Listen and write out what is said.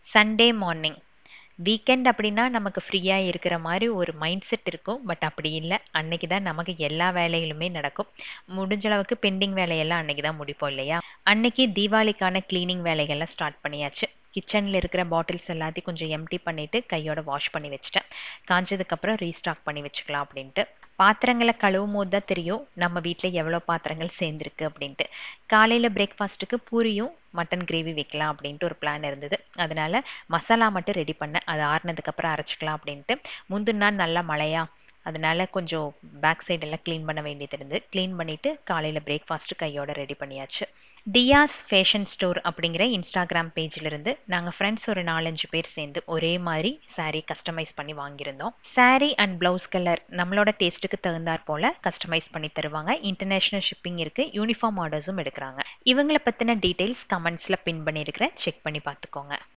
Sunday morning weekend அப்படின்னா நமக்கு ஃப்ரீயாக இருக்கிற மாதிரி ஒரு மைண்ட் செட் இருக்கும் பட் அப்படி இல்லை அன்னைக்கு தான் நமக்கு எல்லா வேலைகளுமே நடக்கும் முடிஞ்ச அளவுக்கு பெண்டிங் வேலையெல்லாம் அன்னைக்கு தான் முடிப்போம் இல்லையா அன்னைக்கு தீபாவளிக்கான க்ளீனிங் வேலைகள்லாம் ஸ்டார்ட் பண்ணியாச்சு கிச்சனில் இருக்கிற பாட்டில்ஸ் எல்லாத்தையும் கொஞ்சம் எம்டி பண்ணிவிட்டு கையோட வாஷ் பண்ணி வச்சுட்டேன் காஞ்சதுக்கப்புறம் ரீஸ்டாக் பண்ணி வச்சுக்கலாம் அப்படின்ட்டு பாத்திரங்களை கழுவும் போது தான் தெரியும் நம்ம வீட்டில் எவ்வளோ பாத்திரங்கள் சேர்ந்துருக்கு அப்படின்ட்டு காலையில் பிரேக்ஃபாஸ்ட்டுக்கு பூரியும் மட்டன் கிரேவி வைக்கலாம் அப்படின்ட்டு ஒரு பிளான் இருந்தது அதனால மசாலா மட்டும் ரெடி பண்ணேன் அது ஆறுனதுக்கப்புறம் அரைச்சிக்கலாம் அப்படின்ட்டு முந்தின நாள் நல்லா மழையா அதனால கொஞ்சம் பேக் சைடெல்லாம் க்ளீன் பண்ண வேண்டியது இருந்து க்ளீன் பண்ணிவிட்டு காலையில் பிரேக்ஃபாஸ்ட்டு கையோட ரெடி பண்ணியாச்சு டியாஸ் ஃபேஷன் ஸ்டோர் அப்படிங்கிற இன்ஸ்டாகிராம் பேஜிலிருந்து நாங்கள் ஃப்ரெண்ட்ஸ் ஒரு நாலஞ்சு பேர் சேர்ந்து ஒரே மாதிரி சாரீ கஸ்டமைஸ் பண்ணி வாங்கியிருந்தோம் சாரீ அண்ட் ப்ளவுஸ் கலர் நம்மளோட டேஸ்ட்டுக்கு தகுந்தாற் போல் கஸ்டமைஸ் பண்ணி தருவாங்க இன்டர்நேஷ்னல் ஷிப்பிங் இருக்குது யூனிஃபார்ம் ஆர்டர்ஸும் எடுக்கிறாங்க இவங்களை பற்றின டீட்டெயில்ஸ் கமெண்ட்ஸில் பின் பண்ணியிருக்கிறேன் செக் பண்ணி பார்த்துக்கோங்க